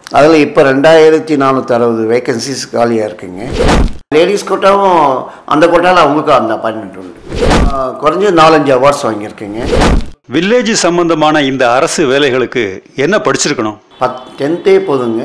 அதில் இப்போ ரெண்டாயிரத்தி நானூற்றி அறுபது வேகன்சிஸ் காலியாக இருக்குங்க லேடிஸ் கோட்டாவும் அந்த கோட்டாவில் அவங்களுக்கும் அந்த அப்பாயின்மெண்ட் உண்டு ஆஹ் குறைஞ்சது நாலஞ்சு அவார்ட்ஸ் வாங்கியிருக்கேங்க வில்லேஜ் சம்பந்தமான இந்த அரசு வேலைகளுக்கு என்ன படிச்சிருக்கணும் பத் டென்த்தே போதுங்க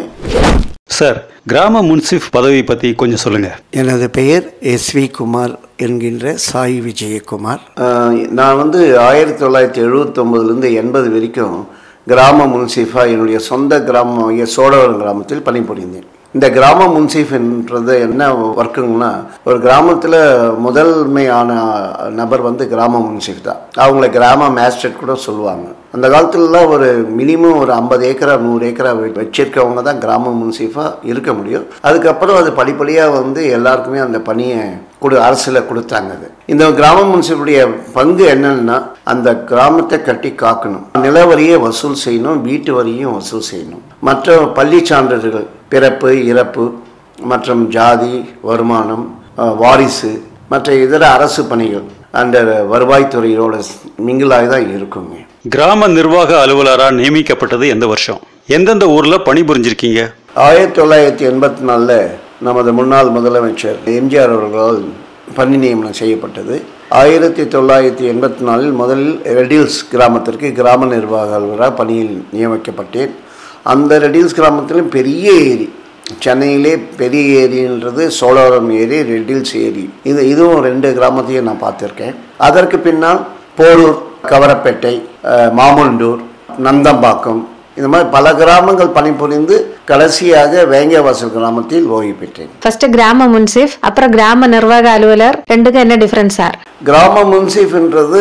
சார் கிராம முன்சிஃப் பதவி பற்றி கொஞ்சம் சொல்லுங்கள் எனது பெயர் எஸ்வி குமார் என்கின்ற சாய் விஜயகுமார் ஆஹ் நான் வந்து ஆயிரத்தி தொள்ளாயிரத்தி எழுபத்தொம்போதுலேருந்து எண்பது வரைக்கும் கிராம முன்சிஃபாக என்னுடைய சொந்த கிராமம் சோழவரம் கிராமத்தில் பணிபுரிந்தேன் இந்த கிராம முன்சீஃப்ன்றது என்ன ஒர்க்குங்கன்னா ஒரு கிராமத்தில் முதன்மையான நபர் வந்து கிராம முன்சீஃப் தான் அவங்கள கிராம மேஸ்டர் கூட சொல்லுவாங்க அந்த காலத்துலலாம் ஒரு மினிமம் ஒரு ஐம்பது ஏக்கரா நூறு ஏக்கரா வெ- வச்சிருக்கவங்க தான் கிராம முன்சீஃபாக இருக்க முடியும் அதுக்கப்புறம் அது படிப்படியாக வந்து எல்லாருக்குமே அந்த பணியை கொடு அரசில் கொடுத்தாங்க அது இந்த கிராம முன்சிபுடைய பங்கு என்னன்னா அந்த கிராமத்தை கட்டி காக்கணும் நில வரியை வசூல் செய்யணும் வீட்டு வரியும் வசூல் செய்யணும் மற்ற பள்ளி சான்றிதழ்கள் பிறப்பு இறப்பு மற்றும் ஜாதி வருமானம் அஹ், வாரிசு மற்ற இதர அரசு பணிகள் அந்த வருவாய்த்துறையோட மிங்கிலாக தான் இருக்குங்க கிராம நிர்வாக அலுவலராக நியமிக்கப்பட்டது எந்த வருஷம் எந்தெந்த ஊரில் பணிபுரிஞ்சிருக்கீங்க ஆயிரத்தி தொள்ளாயிரத்தி எண்பத்தி நாலில் நமது முன்னாள் முதலமைச்சர் எம்ஜிஆர் அவர்களால் பணி நியமனம் செய்யப்பட்டது ஆயிரத்தி தொள்ளாயிரத்தி எண்பத்தி நாலில் முதலில் ரெடில்ஸ் கிராமத்திற்கு கிராம நிர்வாக அலுவலராக பணியில் நியமிக்கப்பட்டேன் அந்த ரெடில்ஸ் கிராமத்திலும் பெரிய ஏரி சென்னையிலே பெரிய ஏரின்றது சோழவரம் ஏரி ரெட்டில்ஸ் ஏரி இது இதுவும் ரெண்டு கிராமத்தையும் நான் பார்த்துருக்கேன் அதற்கு பின்னால் போரூர் கவரப்பேட்டை அஹ், மாமுண்டூர் நந்தம்பாக்கம் இந்த மாதிரி பல கிராமங்கள் பணிபுரிந்து கடைசியாக வேங்கவாசல் கிராமத்தில் ஓய்வு பெற்றேன் ஃபர்ஸ்ட் கிராம முன்சிஃப் அப்புறம் கிராம நிர்வாக அலுவலர் ரெண்டுக்கும் என்ன டிஃபரன்ஸ் சார் கிராம முன்சீஃப்ன்றது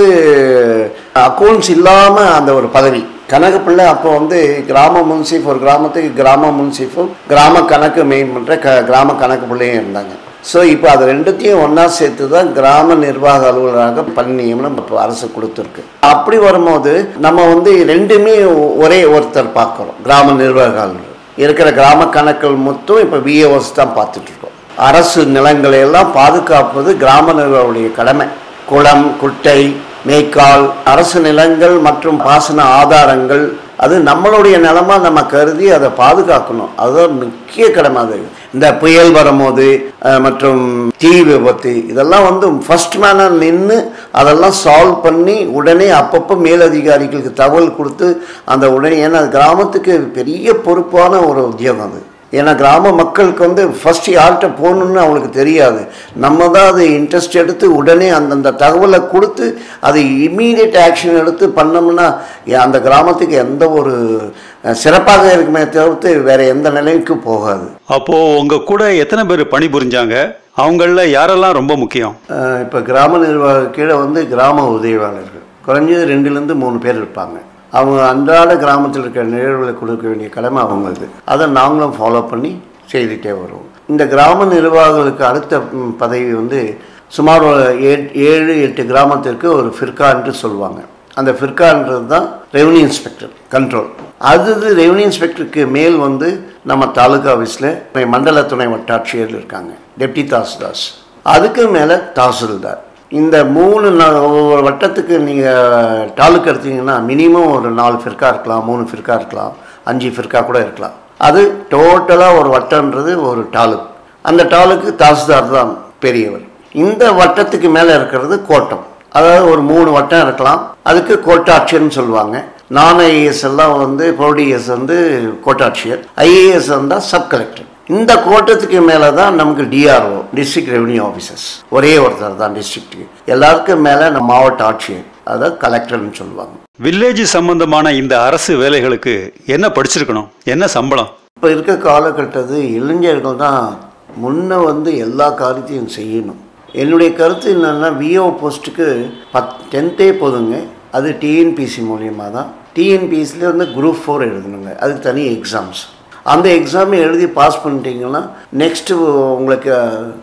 அக்கௌண்ட்ஸ் இல்லாமல் அந்த ஒரு பதவி கணக்கு பிள்ளை அப்போ வந்து கிராம முன்சீஃப் ஒரு கிராமத்துக்கு கிராம முன்சீஃபும் கிராம கணக்கு மெயின் பண்ணுற க கிராம கணக்கு பிள்ளையும் இருந்தாங்க ஸோ இப்போ அது ரெண்டுத்தையும் ஒன்றா சேர்த்து தான் கிராம நிர்வாக அலுவலராக பணி நியமனம் இப்போ அரசு கொடுத்துருக்கு அப்படி வரும்போது நம்ம வந்து ரெண்டுமே ஒ- ஒரே ஒருத்தர் பார்க்குறோம் கிராம நிர்வாக அலுவலர் இருக்கிற கிராம கணக்குகள் மொத்தம் இப்போ விஏஓஸ் தான் பார்த்துட்டு இருக்கோம் அரசு நிலங்களை எல்லாம் பாதுகாப்பது கிராம நிர்வாகவுடைய கடமை குளம் குட்டை மேய்க்கால் அரசு நிலங்கள் மற்றும் பாசன ஆதாரங்கள் அது நம்மளுடைய நிலமா நம்ம கருதி அதை பாதுகாக்கணும் அதுதான் முக்கிய கடமை அது இந்த புயல் வரும்போது அஹ், மற்றும் தீ விபத்து இதெல்லாம் வந்து ஃபர்ஸ்ட் மேனாக நின்று அதெல்லாம் சால்வ் பண்ணி உடனே அப்பப்போ மேலதிகாரிகளுக்கு தகவல் கொடுத்து அந்த உடனே ஏன்னா அது கிராமத்துக்கு பெரிய பொறுப்பான ஒரு உத்தியோகம் அது ஏன்னா கிராம மக்களுக்கு வந்து ஃபர்ஸ்ட் யார்கிட்ட போகணுன்னு அவங்களுக்கு தெரியாது நம்ம தான் அது இன்ட்ரெஸ்ட் எடுத்து உடனே அந்தந்த தகவலை கொடுத்து அது இம்மீடியட் ஆக்ஷன் எடுத்து பண்ணோம்னா எ- அந்த கிராமத்துக்கு எந்த ஒரு அஹ், சிறப்பாக இருக்குமே தவிர்த்து வேற எந்த நிலைக்கும் போகாது அப்போது உங்கள் கூட எத்தனை பேர் பணிபுரிஞ்சாங்க அவங்களில் யாரெல்லாம் ரொம்ப முக்கியம் இப்போ கிராம நிர்வாக கீழே வந்து கிராம உதவியாளர்கள் குறைஞ்சது ரெண்டுலேருந்து மூணு பேர் இருப்பாங்க அவங்க அன்றாட கிராமத்தில் இருக்கிற நிகழ்வுகளை கொடுக்க வேண்டிய கடமை அவங்களுக்கு அதை நாங்களும் ஃபாலோ பண்ணி செய்துட்டே வருவோம் இந்த கிராம நிர்வாகிகளுக்கு அடுத்த ம், பதவி வந்து சுமார் ஒரு ஏ- ஏழு எட்டு கிராமத்திற்கு ஒரு ஃபிர்கா என்று சொல்லுவாங்க அந்த ஃபிர்கான்றது தான் ரெவன்யூ இன்ஸ்பெக்டர் கண்ட்ரோல் அது ரெவன்யூ இன்ஸ்பெக்டருக்கு மேல் வந்து நம்ம தாலுகா ஆஃபீஸில் மண்டல துணை வட்டாட்சியர் இருக்காங்க டெப்டி தாசில்தாஸ் அதுக்கு மேலே தாசில்தார் இந்த மூணு நா- ஒவ்வொரு வட்டத்துக்கு நீங்கள் டாலுக்கு எடுத்தீங்கன்னா மினிமம் ஒரு நாலு ஃபிர்கா இருக்கலாம் மூணு ஃபிர்கா இருக்கலாம் அஞ்சு ஃபிர்கா கூட இருக்கலாம் அது டோட்டலாக ஒரு வட்டம்ன்றது ஒரு டாலுக் அந்த டாலுக்கு தாசில்தார் தான் பெரியவர் இந்த வட்டத்துக்கு மேலே இருக்கிறது கோட்டம் அதாவது ஒரு மூணு வட்டம் இருக்கலாம் அதுக்கு கோட்டாட்சியர்னு சொல்லுவாங்க நான் ஐஏஎஸ் எல்லாம் வந்து ப்ரோடிஎஸ் வந்து கோட்டாட்சியர் ஐஏஎஸ் வந்தால் சப் கலெக்டர் இந்த கோட்டத்துக்கு மேலே தான் நமக்கு டிஆர்ஓ டிஸ்ட்ரிக்ட் ரெவன்யூ ஆஃபீஸர்ஸ் ஒரே ஒருத்தர் தான் டிஸ்ட்ரிக்ட்டுக்கு எல்லாருக்கும் மேலே நம்ம மாவட்ட ஆட்சியர் அதாவது கலெக்டர்னு சொல்லுவாங்க வில்லேஜ் சம்பந்தமான இந்த அரசு வேலைகளுக்கு என்ன படிச்சிருக்கணும் என்ன சம்பளம் இப்போ இருக்க காலகட்டத்து இளைஞர்கள் தான் முன்ன வந்து எல்லா காரியத்தையும் செய்யணும் என்னுடைய கருத்து என்னென்னா விஓ போஸ்ட்டுக்கு பத் டென்த்தே போதுங்க அது டிஎன்பிசி மூலியமாக தான் டிஎன்பிசியில் வந்து குரூப் ஃபோர் எழுதணுங்க அதுக்கு தனி எக்ஸாம்ஸ் அந்த எக்ஸாமை எழுதி பாஸ் பண்ணிட்டீங்கன்னா நெக்ஸ்ட்டு உங்களுக்கு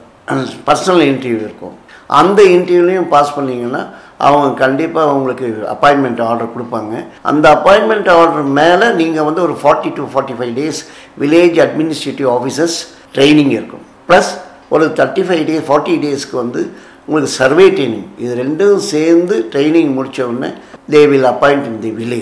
பர்சனல் இன்டர்வியூ இருக்கும் அந்த இன்டர்வியூலையும் பாஸ் பண்ணீங்கன்னா அவங்க கண்டிப்பாக உங்களுக்கு அப்பாயின்மெண்ட் ஆர்டர் கொடுப்பாங்க அந்த அப்பாயின்மெண்ட் ஆர்டர் மேலே நீங்கள் வந்து ஒரு forty to forty five days village administrative officers training இருக்கும் ப்ளஸ் ஒரு தேர்ட்டி ஃபைவ் டேஸ் ஃபார்ட்டி டேஸ்க்கு வந்து உங்களுக்கு சர்வே ட்ரைனிங் இது ரெண்டும் சேர்ந்து ட்ரைனிங் முடிச்ச உடனே they will appoint in the village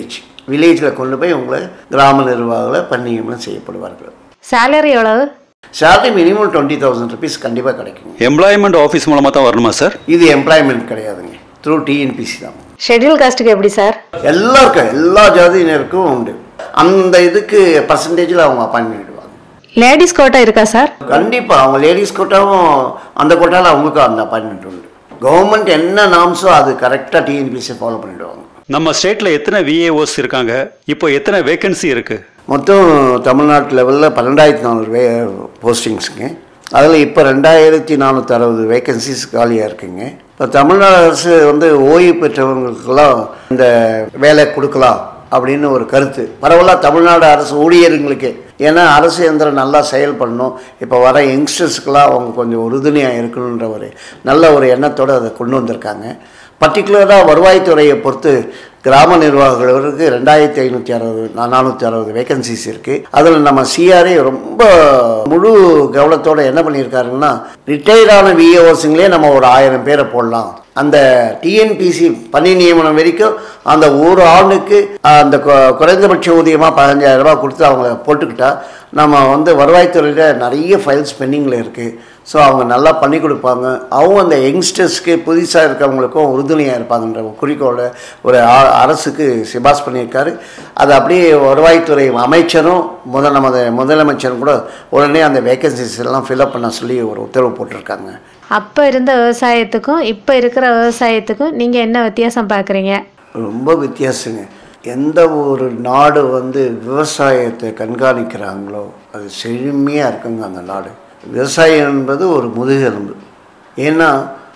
வில்லேஜில் கொண்டு போய் உங்களை கிராம நிர்வாகத்தில் பணியமனம் செய்யப்படுவார்கள் சேலரி எவ்வளவு salary minimum twenty thousand rupees கண்டிப்பாக கிடைக்குங்க எம்ப்ளாய்மெண்ட் ஆஃபீஸ் மூலமாக தான் வரணுமா சார் இது எம்ப்ளாய்மெண்ட் கிடையாதுங்க த்ரூ டிஎன்பிசி தான் ஷெட்யூல் காஸ்ட்டுக்கு எப்படி சார் எல்லாருக்கும் எல்லா ஜாதியினருக்கும் உண்டு அந்த இதுக்கு பர்சன்டேஜில் அவங்க அப்பாயின் பண்ணிடுவாங்க லேடிஸ் கோட்டா இருக்கா சார் கண்டிப்பாக அவங்க லேடிஸ் கோட்டாவும் அந்த கோட்டாவில் அவங்களுக்கும் அந்த அப்பாயின்மெண்ட் உண்டு கவர்மெண்ட் என்ன நாம்ஸோ அது கரெக்டாக டிஎன்பிசி ஃபாலோ பண்ணிடுவாங்க நம்ம ஸ்டேட்டில் எத்தனை விஏஓஸ் இருக்காங்க இப்போ எத்தனை வேகன்சி இருக்குது மொத்தம் தமிழ்நாட்டு லெவலில் பன்னெண்டாயிரத்தி நானூறு வே போஸ்டிங்ஸுங்க அதில் இப்போ ரெண்டாயிரத்தி நானூற்றி அறுபது வேகன்சிஸ் காலியாக இருக்குங்க இப்போ தமிழ்நாடு அரசு வந்து ஓய்வு பெற்றவங்களுக்கெல்லாம் இந்த வேலை கொடுக்கலாம் அப்படின்னு ஒரு கருத்து பரவலாக தமிழ்நாடு அரசு ஊழியர்களுக்கு ஏன்னா அரசு இயந்திரம் நல்லா செயல்படணும் இப்போ வர யங்ஸ்டர்ஸ்க்கெல்லாம் அவங்க கொஞ்சம் உறுதுணையாக இருக்கணுன்ற ஒரு நல்ல ஒரு எண்ணத்தோடு அதை கொண்டு வந்திருக்காங்க பர்டிகுலராக வருவாய்த்துறையை பொறுத்து கிராம நிர்வாகங்களுக்கு ரெண்டாயிரத்தி ஐநூற்றி அறுபது நானூற்றி அறுபது வேகன்சிஸ் இருக்குது அதில் நம்ம சிஆர்ஏ ரொம்ப முழு கவனத்தோட என்ன பண்ணியிருக்காருன்னா ரிட்டையர்டான விஏஓஸுங்களே நம்ம ஒரு ஆயிரம் பேரை போடலாம் அந்த டிஎன்பிசி பணி நியமனம் வரைக்கும் அந்த ஒரு ஆண்டுக்கு அந்த கு- குறைந்தபட்ச ஊதியமாக பதினஞ்சாயிரம் ரூபாய் கொடுத்து அவங்கள போட்டுக்கிட்டா நம்ம வந்து வருவாய்த்துறையில் நிறைய ஃபைல்ஸ் பெண்டிங்கில் இருக்குது ஸோ அவங்க நல்லா பண்ணி கொடுப்பாங்க அவங்க அந்த யங்ஸ்டர்ஸ்க்கு புதுசாக இருக்கவங்களுக்கும் உறுதுணையாக இருப்பாங்கன்ற ஒரு குறிக்கோளை ஒரு ஆ- அரசுக்கு சிபாஸ் பண்ணியிருக்காரு அது அப்படியே வருவாய்த்துறை அமைச்சரும் முதல் நமது முதலமைச்சரும் கூட உடனே அந்த வேகன்சிஸ் எல்லாம் ஃபில்அப் பண்ண சொல்லி ஒரு உத்தரவு போட்டிருக்காங்க அப்போ இருந்த விவசாயத்துக்கும் இப்போ இருக்கிற விவசாயத்துக்கும் நீங்கள் என்ன வித்தியாசம் பார்க்குறீங்க ரொம்ப வித்தியாசங்க எந்த ஒரு நாடு வந்து விவசாயத்தை கண்காணிக்கிறாங்களோ அது செழுமையாக இருக்குங்க அந்த நாடு விவசாயம் என்பது ஒரு முதுகெலும்பு ஏன்னா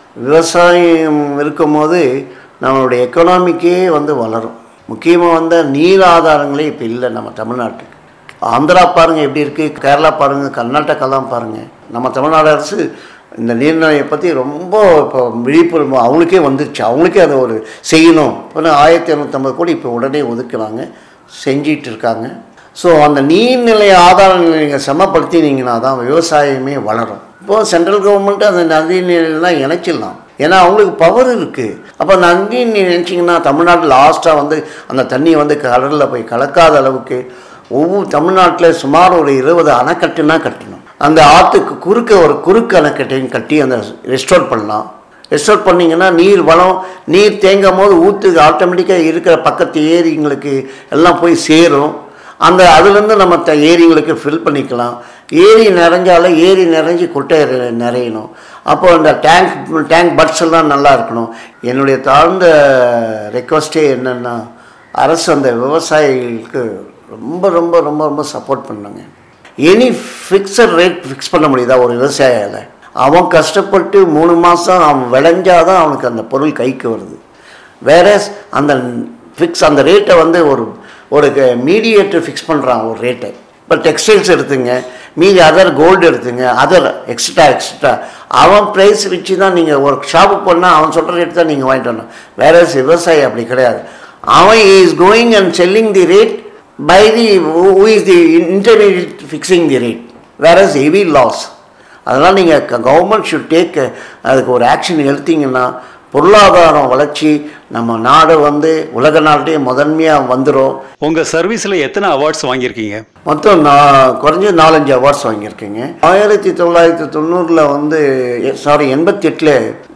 விவசாயம் இருக்கும்போது நம்மளுடைய எக்கனாமிக்கே வந்து வளரும் முக்கியமாக வந்து நீர் ஆதாரங்களே இப்போ இல்லை நம்ம தமிழ்நாட்டுக்கு ஆந்திரா பாருங்கள் எப்படி இருக்குது கேரளா பாருங்கள் கர்நாடகாலாம் பாருங்கள் நம்ம தமிழ்நாடு அரசு இந்த நீர்நிலையை பற்றி ரொம்ப இப்போ விழிப்புணர்வு அவங்களுக்கே வந்துருச்சு அவங்களுக்கே அதை ஒரு செய்யணும் இப்போ ஆயிரத்தி இரநூத்தம்பது கோடி இப்போ உடனே ஒதுக்குனாங்க செஞ்சிட்டு இருக்காங்க ஸோ அந்த நீர்நிலை ஆதாரங்களை நீங்கள் சமப்படுத்தினீங்கன்னா தான் விவசாயமே வளரும் இப்போது சென்ட்ரல் கவர்மெண்ட் அந்த நதி நீரெல்லாம் இணைச்சிடலாம் ஏன்னா அவங்களுக்கு பவர் இருக்குது அப்போ நதி நீர் நினச்சிங்கன்னா தமிழ்நாட்டில் லாஸ்ட்டாக வந்து அந்த தண்ணியை வந்து கடலில் போய் கலக்காத அளவுக்கு ஒவ்வொரு தமிழ்நாட்டில் சுமார் ஒரு இருபது அணைக்கட்டுனா கட்டணும் அந்த ஆற்றுக்கு குறுக்க ஒரு குறுக்கு அணைக்கட்டையும் கட்டி அந்த ரெஸ்டோர் பண்ணலாம் ரெஸ்டோர் பண்ணிங்கன்னா நீர் வளம் நீர் தேங்கும் போது ஊற்றுக்கு ஆட்டோமேட்டிக்காக இருக்கிற பக்கத்து ஏரிங்களுக்கு எல்லாம் போய் சேரும் அந்த அதுலேருந்து நம்ம த ஏரிங்களுக்கு ஃபில் பண்ணிக்கலாம் ஏரி நிறைஞ்சால ஏரி நிறைஞ்சி குட்டை நிறை- நிறையணும் அப்போ அந்த டேங்க் டேங்க் பட்ஸ் எல்லாம் நல்லா இருக்கணும் என்னுடைய தாழ்ந்த ரெக்வஸ்டே என்னென்னா அரசு அந்த விவசாயிகளுக்கு ரொம்ப ரொம்ப ரொம்ப ரொம்ப சப்போர்ட் பண்ணுங்க எனி ஃபிக்ஸட் ரேட் ஃபிக்ஸ் பண்ண முடியுதா ஒரு விவசாயியால் அவன் கஷ்டப்பட்டு மூணு மாதம் அவன் விளைஞ்சாதான் அவனுக்கு அந்த பொருள் கைக்கு வருது வேற அந்த ஃபிக்ஸ் அந்த ரேட்டை வந்து ஒரு ஒரு மீடியேட்டர் ஃபிக்ஸ் பண்ணுறான் ஒரு ரேட்டை இப்போ டெக்ஸ்டைல்ஸ் எடுத்துங்க மீதி அதர் கோல்டு எடுத்துங்க அதர் எக்ஸ்ட்ரா எக்ஸ்ட்ரா அவன் ப்ரைஸ் வச்சு தான் நீங்கள் ஒரு ஷாப்புக்கு போனால் அவன் சொல்கிற ரேட் தான் நீங்கள் வாங்கிட்டு வரணும் வேற விவசாயி அப்படி கிடையாது அவன் is going and selling the rate by the who is the intermediate fixing the rate where is heavy loss அதனால் நீங்கள் கவர்மெண்ட் ஷுட் டேக் அதுக்கு ஒரு ஆக்ஷன் எடுத்தீங்கன்னா பொருளாதாரம் வளர்ச்சி நம்ம நாடு வந்து உலக நாட்டிலே முதன்மையாக வந்துடும் உங்கள் சர்வீஸில் எத்தனை அவார்ட்ஸ் வாங்கியிருக்கீங்க மொத்தம் நான் குறைஞ்ச நாலஞ்சு அவார்ட்ஸ் வாங்கியிருக்கேங்க ஆயிரத்தி தொள்ளாயிரத்தி தொண்ணூறில் வந்து சாரி எண்பத்தி எட்டில்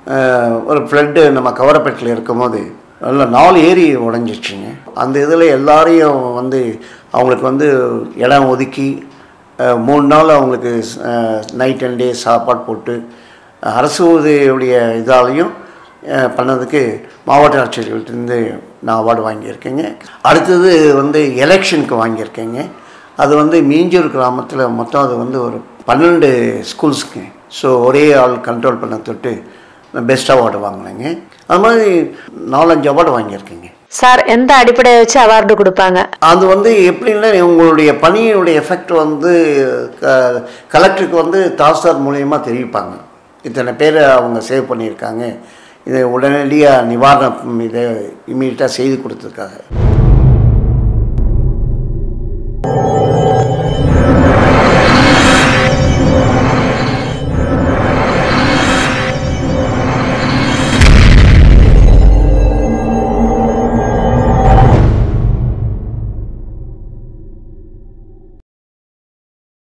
ஒரு ஃப்ளட்டு நம்ம கவரப்பேட்டில் இருக்கும்போது அதில் நாலு ஏரி உடஞ்சிச்சுங்க அந்த இதில் எல்லாரையும் வந்து அவங்களுக்கு வந்து இடம் ஒதுக்கி அஹ், மூணு நாள் அவங்களுக்கு நைட் அண்ட் டே சாப்பாடு போட்டு அரசு உதவியுடைய இதாலையும் அஹ், பண்ணதுக்கு மாவட்ட ஆட்சியர்கள்ட்டேருந்து நான் அவார்டு வாங்கியிருக்கேங்க அடுத்தது வந்து எலெக்ஷனுக்கு வாங்கியிருக்கேங்க அது வந்து மீஞ்சூர் கிராமத்தில் மொத்தம் அது வந்து ஒரு பன்னெண்டு ஸ்கூல்ஸுங்க ஸோ ஒரே ஆள் கண்ட்ரோல் பண்ண தொட்டு பெஸ்ட் அவார்டு வாங்கினேங்க அது மாதிரி நாலஞ்சு அவார்டு வாங்கியிருக்கேங்க சார் எந்த அடிப்படையை வச்சு அவார்டு கொடுப்பாங்க அது வந்து எப்படின்னா உங்களுடைய பணியினுடைய எஃபெக்ட் வந்து க- கலெக்டருக்கு வந்து தாசில்தார் மூலியமாக தெரிவிப்பாங்க இத்தனை பேர் அவங்க சேவ் பண்ணியிருக்காங்க இதை உடனடியாக நிவாரணம் இதை இமீடியட்டாக செய்து கொடுத்துருக்காங்க